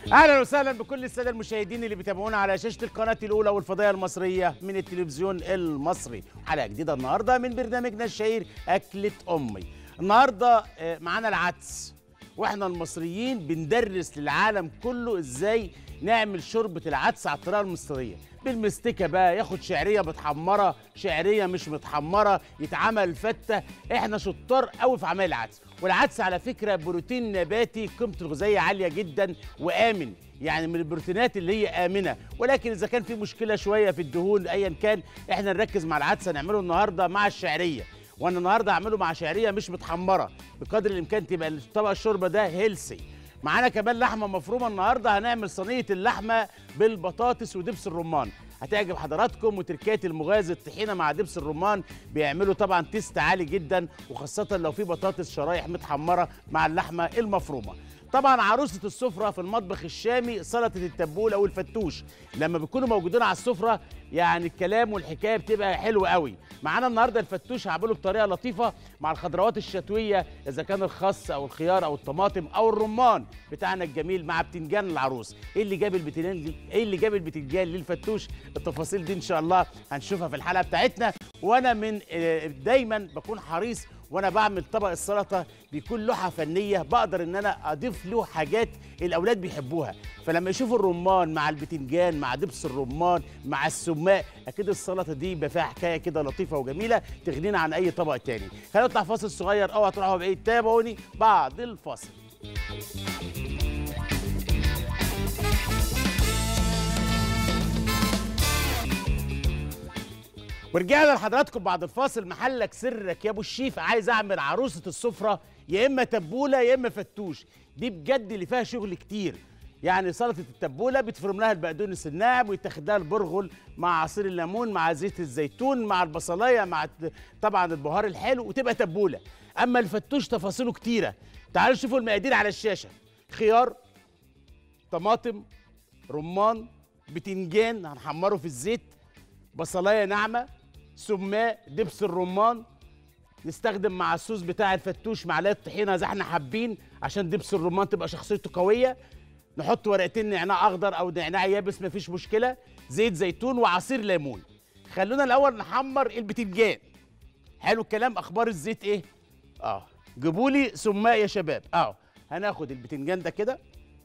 اهلا وسهلا بكل الساده المشاهدين اللي بيتابعونا على شاشه القناه الاولى والفضائيه المصريه من التلفزيون المصري حلقه جديده النهارده من برنامجنا الشهير اكله امي النهارده آه، معانا العدس واحنا المصريين بندرس للعالم كله ازاي نعمل شوربه العدس على الطريقه المصريه بالمستكه بقى ياخد شعريه متحمره شعريه مش متحمره يتعمل فته احنا شطار قوي في عمل العدس والعدس على فكره بروتين نباتي قيمته الغذائيه عاليه جدا وامن يعني من البروتينات اللي هي امنه ولكن اذا كان في مشكله شويه في الدهون ايا كان احنا نركز مع العدس هنعمله النهارده مع الشعريه وانا النهارده هعمله مع شعريه مش متحمره بقدر الامكان تبقى طبق الشوربه ده هيلسي معانا كمان لحمه مفرومه النهارده هنعمل صينيه اللحمه بالبطاطس ودبس الرمان هتعجب حضراتكم وتركات المغاز الطحينه مع دبس الرمان بيعملوا طبعا تيست عالي جدا وخاصه لو في بطاطس شرايح متحمره مع اللحمه المفرومه طبعا عروسه السفره في المطبخ الشامي سلطه التبوله والفتوش لما بيكونوا موجودين على السفره يعني الكلام والحكايه بتبقى حلوه قوي معانا النهارده الفتوش هعمله بطريقه لطيفه مع الخضروات الشتويه اذا كان الخس او الخيار او الطماطم او الرمان بتاعنا الجميل مع بتنجان العروس ايه اللي جاب البتنجان ايه اللي جاب البتنجان للفتوش التفاصيل دي ان شاء الله هنشوفها في الحلقه بتاعتنا وانا من آه، دايما بكون حريص وانا بعمل طبق السلطه بيكون لوحه فنيه بقدر ان انا اضيف له حاجات الاولاد بيحبوها فلما يشوفوا الرمان مع البتنجان مع دبس الرمان مع السماق اكيد السلطه دي يبقى فيها حكايه كده لطيفه وجميله تغنينا عن اي طبق تاني هنطلع فاصل صغير اوعى تروحوا بعيد تابعوني بعد الفاصل ورجعنا لحضراتكم بعد الفاصل محلك سرك يا ابو الشيف عايز اعمل عروسه السفره يا اما تبوله يا اما فتوش دي بجد اللي فيها شغل كتير يعني سلطه التبوله بتفرم لها البقدونس الناعم ويتاخد لها البرغل مع عصير الليمون مع زيت الزيتون مع البصلايه مع الت- طبعا البهار الحلو وتبقى تبوله اما الفتوش تفاصيله كتيره تعالوا شوفوا المقادير على الشاشه خيار طماطم رمان بتنجان هنحمره في الزيت بصلايه ناعمه سماق دبس الرمان نستخدم مع الصوص بتاع الفتوش معلقه طحينه زي احنا حابين عشان دبس الرمان تبقى شخصيته قويه نحط ورقتين نعناع اخضر او نعناع يابس مفيش مشكله زيت زيتون وعصير ليمون خلونا الاول نحمر البتنجان حلو الكلام اخبار الزيت ايه اه جيبوا لي سماق يا شباب اه هناخد البتنجان ده كده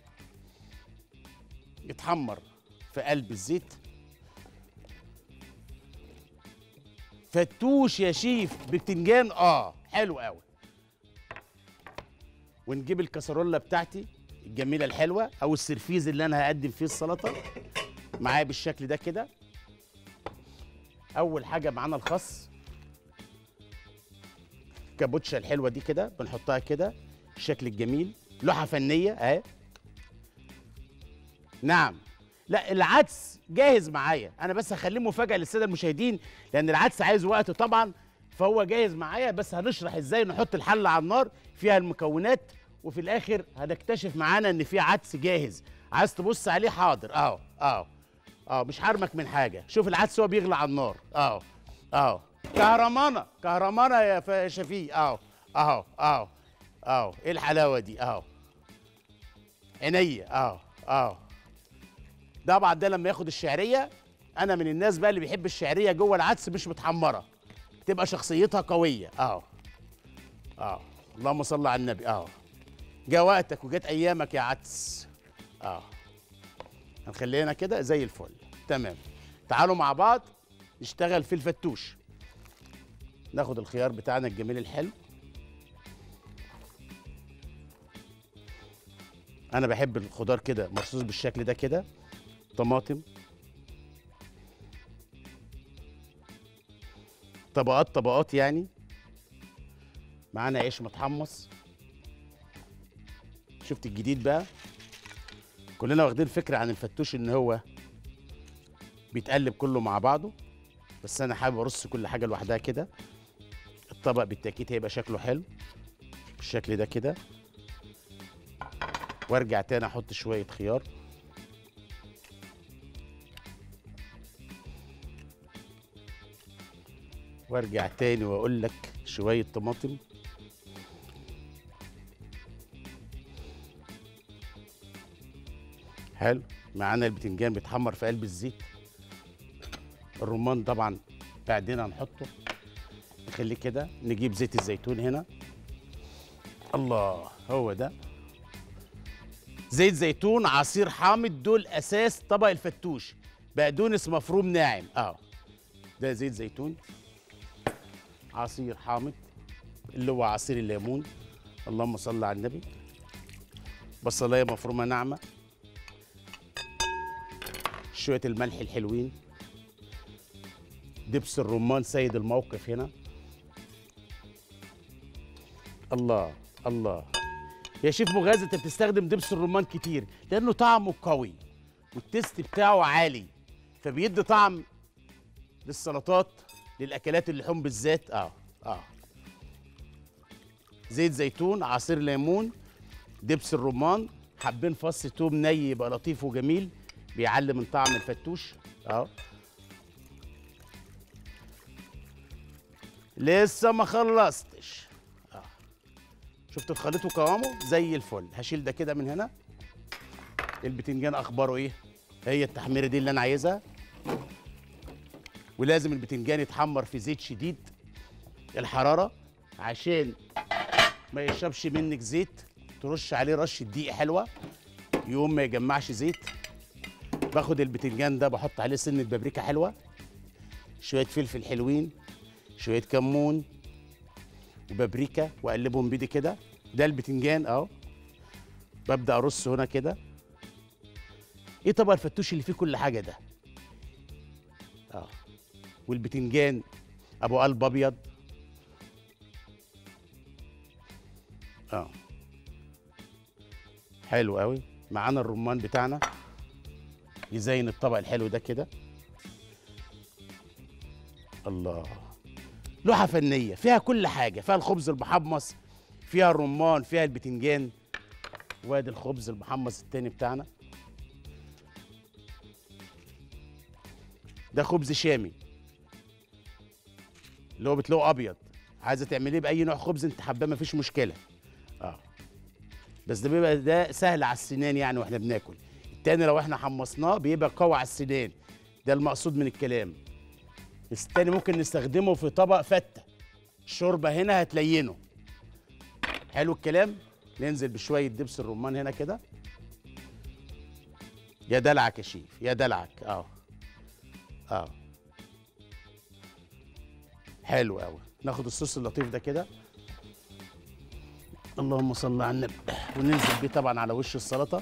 يتحمر في قلب الزيت فتوش يا شيف بتنجان اه حلو قوي ونجيب الكسرولة بتاعتي الجميلة الحلوة أو السرفيز اللي أنا هقدم فيه السلطة معايا بالشكل ده كده أول حاجة معانا الخس كابوتشا الحلوة دي كده بنحطها كده الشكل الجميل لوحة فنية أهي نعم لا العدس جاهز معايا انا بس هخليه مفاجاه للساده المشاهدين لان العدس عايز وقت طبعا فهو جاهز معايا بس هنشرح ازاي نحط الحله على النار فيها المكونات وفي الاخر هنكتشف معانا ان في عدس جاهز عايز تبص عليه حاضر اهو اهو اه مش حرمك من حاجه شوف العدس هو بيغلى على النار اهو اهو كهرمانه كهرمانه يا ف- شفيق اهو اهو اهو اهو ايه الحلاوه دي اهو عينيا اهو اهو طبعا ده لما ياخد الشعريه انا من الناس بقى اللي بيحب الشعريه جوه العدس مش متحمره تبقى شخصيتها قويه اهو اهو اللهم صل على النبي اهو جاء وقتك وجت ايامك يا عدس اه هنخلينا كده زي الفل تمام تعالوا مع بعض نشتغل في الفتوش ناخد الخيار بتاعنا الجميل الحلو انا بحب الخضار كده مرصوص بالشكل ده كده طماطم طبقات طبقات يعني معانا عيش متحمص شفت الجديد بقى كلنا واخدين فكرة عن الفتوش ان هو بيتقلب كله مع بعضه بس انا حابب ارص كل حاجة لوحدها كده الطبق بالتأكيد هيبقى شكله حلو بالشكل ده كده وارجع تاني احط شوية خيار وارجع تاني واقول لك شويه طماطم حلو معانا البتنجان بيتحمر في قلب الزيت الرمان طبعا بعدين هنحطه نخليه كده نجيب زيت الزيتون هنا الله هو ده زيت زيتون عصير حامض دول اساس طبق الفتوش بقدونس مفروم ناعم اه ده زيت زيتون عصير حامض اللي هو عصير الليمون اللهم صل على النبي بصلايه مفرومه ناعمه شويه الملح الحلوين دبس الرمان سيد الموقف هنا الله الله يا شيف مغازي انت بتستخدم دبس الرمان كتير لانه طعمه قوي والتست بتاعه عالي فبيدي طعم للسلطات للاكلات اللحوم بالذات اه اه زيت زيتون عصير ليمون دبس الرمان حبين فص توم ني يبقى لطيف وجميل بيعلي من طعم الفتوش اه لسه ما خلصتش اه شفت الخليط وقوامه زي الفل هشيل ده كده من هنا البتنجان اخباره ايه هي التحميره دي اللي انا عايزها ولازم البتنجان يتحمر في زيت شديد الحراره عشان ما يشربش منك زيت ترش عليه رشه دقيق حلوه يقوم ما يجمعش زيت باخد البتنجان ده بحط عليه سنه بابريكا حلوه شويه فلفل حلوين شويه كمون وبابريكا واقلبهم بيدي كده ده البتنجان اهو ببدا ارص هنا كده ايه طبق الفتوش اللي فيه كل حاجه ده اه والبتنجان ابو قلب ابيض اه حلو قوي معانا الرمان بتاعنا يزين الطبق الحلو ده كده الله لوحه فنيه فيها كل حاجه فيها الخبز المحمص فيها الرمان فيها البتنجان وادي الخبز المحمص التاني بتاعنا ده خبز شامي اللي هو بتلاقوه ابيض عايزه تعمليه باي نوع خبز انت حباه مفيش مشكله اه بس ده بيبقى ده سهل على السنان يعني واحنا بناكل التاني لو احنا حمصناه بيبقى قوي على السنان ده المقصود من الكلام بس التاني ممكن نستخدمه في طبق فته الشوربه هنا هتلينه حلو الكلام ننزل بشويه دبس الرمان هنا كده يا دلعك يا شيف يا دلعك اه اه حلو قوي ناخد الصوص اللطيف ده كده اللهم صل على النبي وننزل بيه طبعا على وش السلطه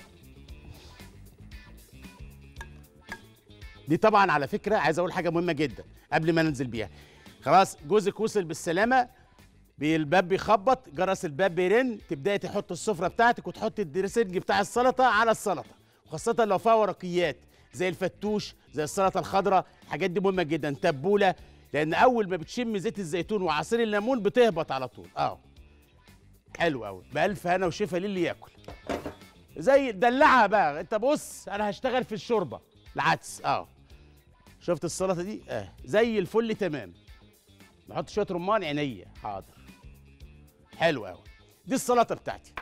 دي طبعا على فكره عايز اقول حاجه مهمه جدا قبل ما ننزل بيها خلاص جوزك وصل بالسلامه الباب بيخبط جرس الباب بيرن تبداي تحط السفره بتاعتك وتحط الدريسنج بتاع السلطه على السلطه وخاصه لو فيها ورقيات زي الفتوش زي السلطه الخضراء الحاجات دي مهمه جدا تبوله لان اول ما بتشم زيت الزيتون وعصير الليمون بتهبط على طول اه حلو قوي بالف هنا وشفا للي ياكل زي دلعها بقى انت بص انا هشتغل في الشوربه العدس اه شفت السلطه دي اه زي الفل تمام نحط شويه رمان عينيه حاضر حلو قوي دي السلطه بتاعتي